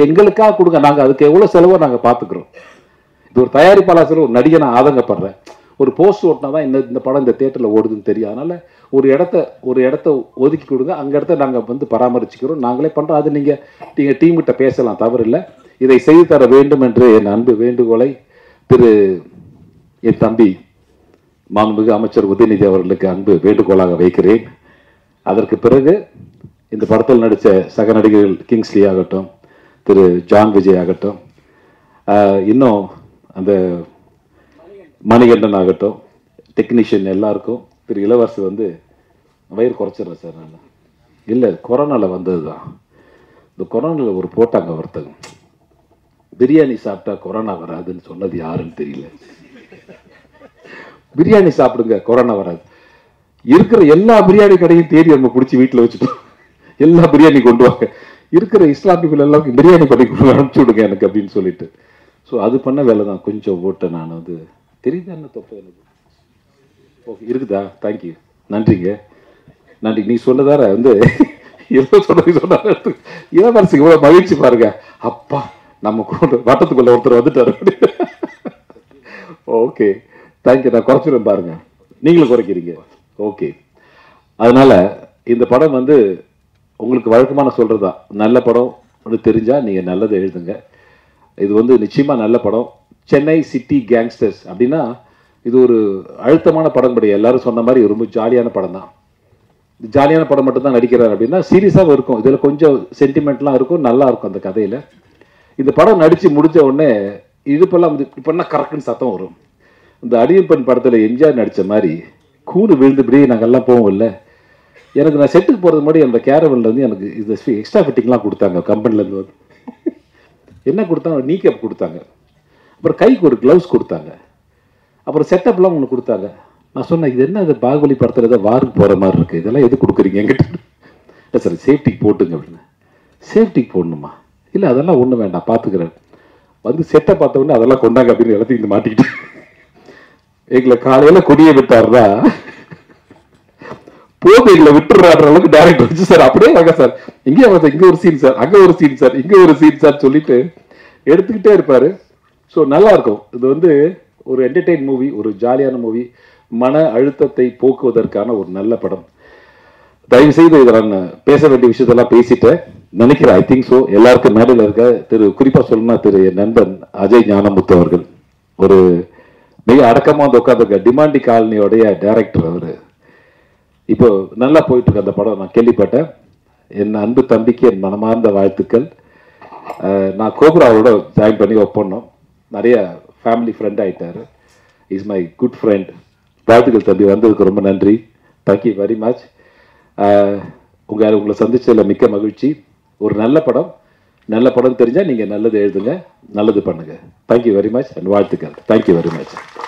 எங்களுக்காக கொடுங்க நாங்கள் அதுக்கு எவ்வளோ செலவோ நாங்கள் பார்த்துக்குறோம் இது ஒரு தயாரிப்பாளர் சார் ஒரு நடிகை நான் ஆதங்கப்படுறேன் ஒரு போஸ்ட் ஓட்டினா தான் இந்த இந்த படம் இந்த தேட்டரில் ஓடுதுன்னு தெரியும் அதனால ஒரு இடத்த ஒரு இடத்த ஒதுக்கி கொடுங்க அங்க இடத்த நாங்கள் வந்து பராமரிச்சுக்கிறோம் நாங்களே பண்ணுறோம் அது நீங்கள் நீங்கள் டீம்கிட்ட பேசலாம் தவறு இல்லை இதை செய்து தர வேண்டும் என்று என் அன்பு வேண்டுகோளை திரு என் தம்பி மாண்புமிகு அமைச்சர் உதயநிதி அவர்களுக்கு அன்பு வேண்டுகோளாக வைக்கிறேன் அதற்கு பிறகு இந்த படத்தில் நடித்த சக நடிகர்கள் கிங்ஸ்லி ஆகட்டும் திரு ஜான் விஜய் ஆகட்டும் ஆஹ் இன்னும் அந்த மணிகண்டன் ஆகட்டும் டெக்னீஷியன் எல்லாருக்கும் திரு இளவரசு வந்து வயிறு குறைச்சிடுறேன் சார் நான் இல்லை கொரோனாவில் வந்தது தான் இந்த கொரோனாவில் ஒரு போட்டாங்க ஒருத்தங்க பிரியாணி சாப்பிட்டா கொரோனா வராதுன்னு சொன்னது யாருன்னு தெரியல பிரியாணி சாப்பிடுங்க கொரோனா வராது இருக்கிற எல்லா பிரியாணி கடையும் தேடி நம்ம பிடிச்சி வீட்டில் வச்சுட்டோம் எல்லா பிரியாணி கொண்டு வாங்க இருக்கிற இஸ்லாமியர்கள் எல்லாருக்கும் பிரியாணி பண்ணி கொண்டு அனுப்பிச்சு விடுங்க எனக்கு அப்படின்னு சொல்லிட்டு ஸோ அது பண்ண வேலை தான் கொஞ்சம் ஓட்டேன் நான் வந்து தெரியுதா என்ன தப்பு எனக்கு ஓகே இருக்குதா தேங்க்யூ நன்றிங்க நன்றி நீ சொன்னதார வந்து ஏதோ சொன்னது சொன்னாரு இளவரசிக்கு இவ்வளோ மகிழ்ச்சி பாருங்க அப்பா நம்ம கூட வட்டத்துக்குள்ள ஒருத்தர் வந்துட்டாரு ஓகே தேங்க்யூ நான் குறைச்சிடும் பாருங்க நீங்களும் குறைக்கிறீங்க ஓகே அதனால இந்த படம் வந்து உங்களுக்கு வழக்கமான சொல்றதா நல்ல படம் தெரிஞ்சா நீங்க நல்லதை எழுதுங்க இது வந்து நிச்சயமா நல்ல படம் சென்னை சிட்டி கேங்ஸ்டர்ஸ் அப்படின்னா இது ஒரு அழுத்தமான படம் கிடையாது எல்லாரும் சொன்ன மாதிரி ரொம்ப ஜாலியான படம் தான் ஜாலியான படம் மட்டும் தான் நடிக்கிறார் அப்படின்னா சீரியஸாகவும் இருக்கும் இதில் கொஞ்சம் சென்டிமெண்ட்லாம் இருக்கும் நல்லா இருக்கும் அந்த கதையில் இந்த படம் நடித்து முடிஞ்ச உடனே இடுப்பெல்லாம் வந்து இப்போ என்ன கரெக்டுன்னு சத்தம் வரும் இந்த அடியப்பன் படத்தில் எம்ஜிஆர் நடித்த மாதிரி கூடு விழுந்துபடியே நாங்கள்லாம் போவோம்ல எனக்கு நான் செட்டுக்கு போகிறது முன்னாடி அந்த கேரவனில் வந்து எனக்கு இந்த எக்ஸ்ட்ரா ஃபிட்டிங்லாம் கொடுத்தாங்க கம்பெனிலேருந்து வந்து என்ன கொடுத்தாங்க நீ கேப் கொடுத்தாங்க அப்புறம் கைக்கு ஒரு க்ளவுஸ் கொடுத்தாங்க அப்புறம் செட்டப்லாம் ஒன்று கொடுத்தாங்க நான் சொன்னேன் இது என்ன இது பாகுபலி படத்தில் ஏதோ வாருக்கு போகிற மாதிரி இருக்குது இதெல்லாம் எது கொடுக்குறீங்க என்கிட்ட இல்லை சார் சேஃப்டிக்கு போட்டுங்க அப்படின்னு சேஃப்டிக்கு போடணுமா இல்லை அதெல்லாம் ஒன்றும் வேண்டாம் பார்த்துக்கிறேன் வந்து செட்டை பார்த்த உடனே அதெல்லாம் கொண்டாங்க அப்படின்னு எல்லாத்தையும் இங்க மாட்டிக்கிட்டு எங்களை காலையில் கொடியை விட்டாருன்னா போது எங்களை விட்டுறாடுற அளவுக்கு டேரக்டர் வச்சு சார் அப்படியே வாங்க சார் இங்கே வாங்க சார் இங்கே ஒரு சீன் சார் அங்கே ஒரு சீன் சார் இங்கே ஒரு சீன் சார் சொல்லிட்டு எடுத்துக்கிட்டே இருப்பாரு ஸோ நல்லா இருக்கும் இது வந்து ஒரு என்டர்டெயின் மூவி ஒரு ஜாலியான மூவி மன அழுத்தத்தை போக்குவதற்கான ஒரு நல்ல படம் தயவு செய்து இதை நான் பேச வேண்டிய விஷயத்தெல்லாம் பேசிட்டேன் நினைக்கிறேன் ஐ திங்க் ஸோ எல்லாருக்கும் மேடையில் இருக்க திரு குறிப்பாக சொல்லணும்னா திரு என் நண்பன் அஜய் ஞானமுத்து அவர்கள் ஒரு மிக அடக்கமாக வந்து உட்காந்துருக்க டிமாண்டி காலனியோடைய டைரக்டர் அவர் இப்போ நல்லா போயிட்டு இருக்கு அந்த படம் நான் கேள்விப்பட்டேன் என் அன்பு தம்பிக்கு என் மனமார்ந்த வாழ்த்துக்கள் அஹ் நான் கோப்ராவோட ஜாயின் பண்ணி ஒர்க் பண்ணோம் நிறைய ஃபேமிலி ஃப்ரெண்ட் ஆயிட்டாரு இஸ் மை குட் ஃப்ரெண்ட் வாழ்த்துக்கள் தம்பி வந்ததுக்கு ரொம்ப நன்றி தேங்க்யூ வெரி மச் உங்க உங்களை சந்திச்சதுல மிக்க மகிழ்ச்சி ஒரு நல்ல படம் நல்ல படம் தெரிஞ்சா நீங்க நல்லது எழுதுங்க நல்லது பண்ணுங்க தேங்க்யூ வெரி மச் அண்ட் வாழ்த்துக்கள் தேங்க்யூ வெரி மச்